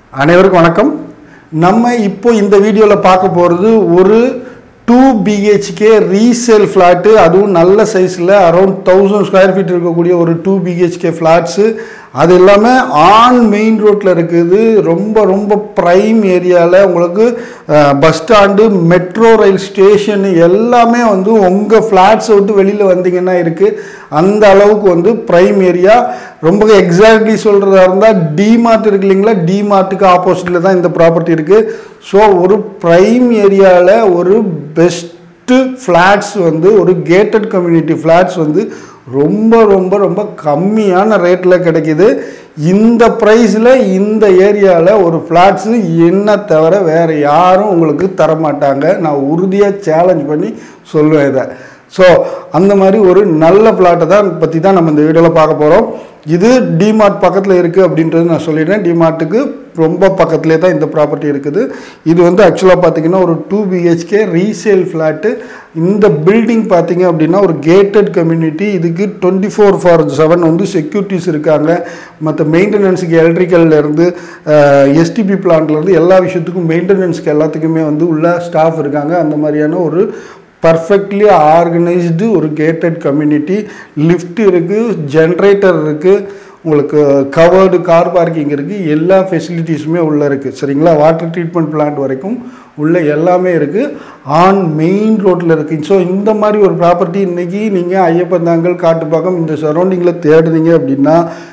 அனைவருக்கும் வணக்கம் நம்ம இப்போ இந்த வீடியோவில் பார்க்க போகிறது ஒரு டூ பிஹெச்கே ரீசேல் ஃப்ளாட்டு அதுவும் நல்ல சைஸில் அரௌண்ட் தௌசண்ட் ஸ்கொயர் ஃபீட் இருக்கக்கூடிய ஒரு டூ பிஹெச்கே ஃப்ளாட்ஸு அது இல்லாமல் ஆன் மெயின் ரோட்டில் இருக்குது ரொம்ப ரொம்ப ப்ரைம் ஏரியாவில் உங்களுக்கு bus stand metro rail station எல்லாமே வந்து உங்கள் ஃப்ளாட்ஸை விட்டு வெளியில் வந்தீங்கன்னா இருக்குது அந்த அளவுக்கு வந்து ப்ரைம் ஏரியா ரொம்ப எக்ஸாக்ட்லி சொல்கிறதா இருந்தால் டிமார்ட் இருக்கு இல்லைங்களா டிமார்ட்டுக்கு ஆப்போசிட்டில் தான் இந்த ப்ராப்பர்ட்டி இருக்குது ஸோ ஒரு ப்ரைம் ஏரியாவில் ஒரு பெஸ்ட்டு ஃப்ளாட்ஸ் வந்து ஒரு கேட்டட் கம்யூனிட்டி ஃப்ளாட்ஸ் வந்து ரொம்ப ரொம்ப ரொம்ப கம்மியான ரேட்டில் கிடைக்கிது இந்த ப்ரைஸில் இந்த ஏரியாவில் ஒரு ஃப்ளாட்ஸு என்ன தவிர வேறு யாரும் உங்களுக்கு தரமாட்டாங்க நான் உறுதியாக சேலஞ்ச் பண்ணி சொல்லுவேன் இதை ஸோ அந்த மாதிரி ஒரு நல்ல பிளாட்டை தான் பற்றி தான் நம்ம இந்த வீடியோவில் பார்க்க போகிறோம் இது டிமார்ட் பக்கத்தில் இருக்குது அப்படின்றது நான் சொல்லிடுறேன் டிமார்ட்டுக்கு ரொம்ப பக்கத்துலேயே தான் இந்த ப்ராப்பர்ட்டி இருக்குது இது வந்து ஆக்சுவலாக பார்த்தீங்கன்னா ஒரு டூ பிஹெச்கே ரீசேல் ஃப்ளாட்டு இந்த பில்டிங் பார்த்தீங்க அப்படின்னா ஒரு கேட்டட் கம்யூனிட்டி இதுக்கு டுவெண்ட்டி ஃபோர் ஃபார் செவன் வந்து செக்யூரிட்டிஸ் இருக்காங்க மற்ற மெயின்டெனன்ஸுக்கு எலக்ட்ரிக்கல்லேருந்து எஸ்டிபி பிளான்ட்லேருந்து எல்லா விஷயத்துக்கும் மெயின்டெனன்ஸ்க்கு எல்லாத்துக்குமே வந்து உள்ள ஸ்டாஃப் இருக்காங்க அந்த மாதிரியான ஒரு பர்ஃபெக்ட்லி ஆர்கனைஸ்டு ஒரு கேட்டட் கம்யூனிட்டி லிஃப்ட் இருக்குது ஜென்ரேட்டர் இருக்குது உங்களுக்கு கவர்டு கார் பார்க்கிங் இருக்குது எல்லா ஃபெசிலிட்டிஸுமே உள்ளே இருக்குது சரிங்களா வாட்டர் ட்ரீட்மெண்ட் பிளான்ட் வரைக்கும் உள்ள எல்லாமே இருக்குது ஆன் மெயின் ரோட்டில் இருக்குது ஸோ இந்த மாதிரி ஒரு ப்ராப்பர்ட்டி இன்றைக்கி நீங்கள் ஐயப்பந்தாங்கல் காட்டுப்பாக்கம் இந்த சரௌண்டிங்கில் தேடுனீங்க அப்படின்னா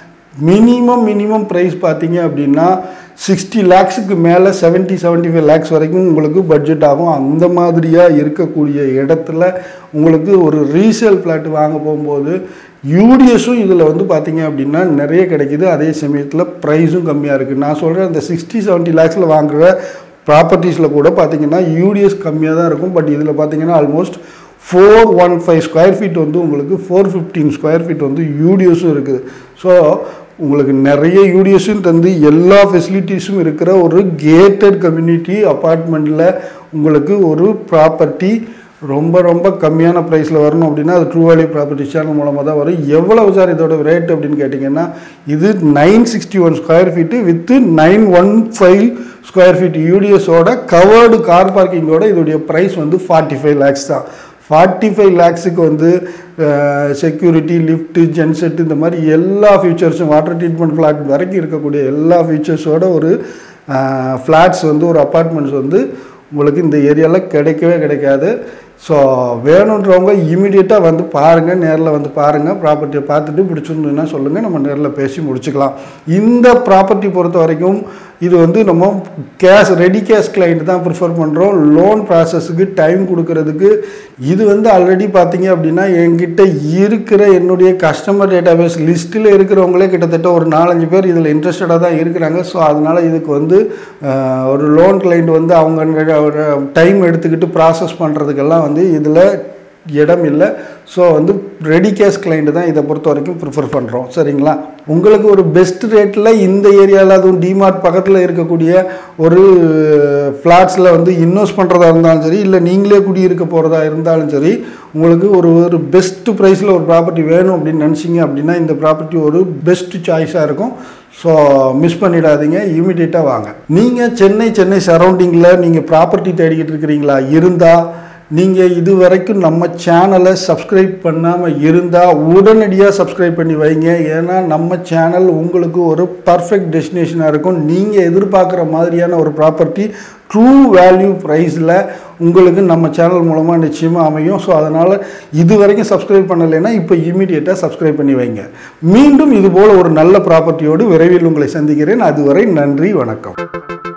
மினிமம் மினிமம் ப்ரைஸ் பார்த்தீங்க அப்படின்னா சிக்ஸ்டி லேக்ஸுக்கு மேலே செவன்ட்டி செவன்ட்டி ஃபைவ் லேக்ஸ் வரைக்கும் உங்களுக்கு பட்ஜெட் ஆகும் அந்த மாதிரியாக இருக்கக்கூடிய இடத்துல உங்களுக்கு ஒரு ரீசேல் ஃப்ளாட் வாங்க போகும்போது யூடிஎஸும் இதில் வந்து பார்த்தீங்க அப்படின்னா நிறைய கிடைக்கிது அதே சமயத்தில் ப்ரைஸும் கம்மியாக இருக்குது நான் சொல்கிறேன் அந்த சிக்ஸ்டி செவன்ட்டி லேக்ஸில் வாங்குற ப்ராப்பர்ட்டிஸில் கூட பார்த்தீங்கன்னா யூடிஎஸ் கம்மியாக தான் இருக்கும் பட் இதில் பார்த்தீங்கன்னா almost four one five square feet வந்து உங்களுக்கு ஃபோர் ஃபிஃப்டீன் ஸ்கொயர் ஃபீட் வந்து யூடிஎஸும் இருக்குது ஸோ உங்களுக்கு நிறைய யூடிஎஸும் தந்து எல்லா ஃபெசிலிட்டிஸும் இருக்கிற ஒரு கேட்டட் கம்யூனிட்டி அப்பார்ட்மெண்ட்டில் உங்களுக்கு ஒரு ப்ராப்பர்ட்டி ரொம்ப ரொம்ப கம்மியான ப்ரைஸில் வரணும் அப்படின்னா அது ட்ரூ வேல்யூ ப்ராப்பர்ட்டி சேனல் மூலமாக தான் வரும் எவ்வளவு சார் இதோட ரேட் அப்படின்னு கேட்டிங்கன்னா இது nine sixty one square feet with nine one five square feet யூடிஎஸோட கவர்டு கார் பார்க்கிங்கோட இதோடைய ப்ரைஸ் வந்து ஃபார்ட்டி ஃபைவ் லேக்ஸ் தான் ஃபார்ட்டி ஃபைவ் லேக்ஸுக்கு வந்து செக்யூரிட்டி லிஃப்ட்டு ஜென்செட் இந்த மாதிரி எல்லா ஃபியூச்சர்ஸும் வாட்டர் ட்ரீட்மெண்ட் ஃப்ளாட் வரைக்கும் இருக்கக்கூடிய எல்லா ஃபியூச்சர்ஸோட ஒரு ஃப்ளாட்ஸ் வந்து ஒரு அப்பார்ட்மெண்ட்ஸ் வந்து உங்களுக்கு இந்த ஏரியாவில் கிடைக்கவே கிடைக்காது ஸோ வேணுன்றவங்க இமீடியட்டாக வந்து பாருங்கள் நேரில் வந்து பாருங்கள் ப்ராப்பர்ட்டியை பார்த்துட்டு பிடிச்சிருந்ததுன்னா சொல்லுங்கள் நம்ம நேரில் பேசி முடிச்சுக்கலாம் இந்த ப்ராப்பர்ட்டி பொறுத்த வரைக்கும் இது வந்து நம்ம கேஷ் ரெடி கேஷ் கிளைண்ட் தான் ப்ரிஃபர் பண்ணுறோம் லோன் ப்ராசஸுக்கு டைம் கொடுக்கறதுக்கு இது வந்து ஆல்ரெடி பார்த்தீங்க அப்படின்னா என்கிட்ட இருக்கிற என்னுடைய கஸ்டமர் டேட்டாபேஸ் லிஸ்ட்டில் இருக்கிறவங்களே கிட்டத்தட்ட ஒரு நாலஞ்சு பேர் இதில் இன்ட்ரெஸ்டடாக தான் இருக்கிறாங்க ஸோ அதனால் இதுக்கு வந்து ஒரு லோன் கிளைண்ட் வந்து அவங்க டைம் எடுத்துக்கிட்டு ப்ராசஸ் பண்ணுறதுக்கெல்லாம் வந்து இதில் இடம் இல்லை ஸோ வந்து ரெடி கேஷ் கிளைண்ட் தான் இதை பொறுத்த வரைக்கும் ப்ரிஃபர் பண்ணுறோம் சரிங்களா உங்களுக்கு ஒரு பெஸ்ட் ரேட்டில் இந்த ஏரியாவில் அதுவும் டிமார்ட் பக்கத்தில் இருக்கக்கூடிய ஒரு ஃப்ளாட்ஸில் வந்து இன்வெஸ்ட் பண்ணுறதா இருந்தாலும் சரி இல்லை நீங்களே குடியிருக்க போகிறதா இருந்தாலும் சரி உங்களுக்கு ஒரு ஒரு பெஸ்ட் ப்ரைஸில் ஒரு ப்ராப்பர்ட்டி வேணும் அப்படின்னு நினச்சிங்க அப்படின்னா இந்த ப்ராப்பர்ட்டி ஒரு பெஸ்ட் சாய்ஸாக இருக்கும் ஸோ மிஸ் பண்ணிடாதீங்க இமீடியட்டாக வாங்க நீங்கள் சென்னை சென்னை சரௌண்டிங்கில் நீங்கள் ப்ராப்பர்ட்டி தேடிக்கிட்டு இருக்கிறீங்களா இருந்தால் நீங்கள் இது வரைக்கும் நம்ம சேனலை சப்ஸ்கிரைப் பண்ணாமல் இருந்தால் உடனடியாக சப்ஸ்கிரைப் பண்ணி வைங்க ஏன்னா நம்ம சேனல் உங்களுக்கு ஒரு பர்ஃபெக்ட் டெஸ்டினேஷனாக இருக்கும் நீங்கள் எதிர்பார்க்குற மாதிரியான ஒரு ப்ராப்பர்ட்டி ட்ரூ வேல்யூ ப்ரைஸில் உங்களுக்கு நம்ம சேனல் மூலமாக நிச்சயமாக அமையும் ஸோ அதனால் இது வரைக்கும் சப்ஸ்கிரைப் பண்ணலைன்னா இப்போ இமீடியட்டாக சப்ஸ்கிரைப் பண்ணி வைங்க மீண்டும் இதுபோல் ஒரு நல்ல ப்ராப்பர்ட்டியோடு விரைவில் உங்களை சந்திக்கிறேன் அதுவரை நன்றி வணக்கம்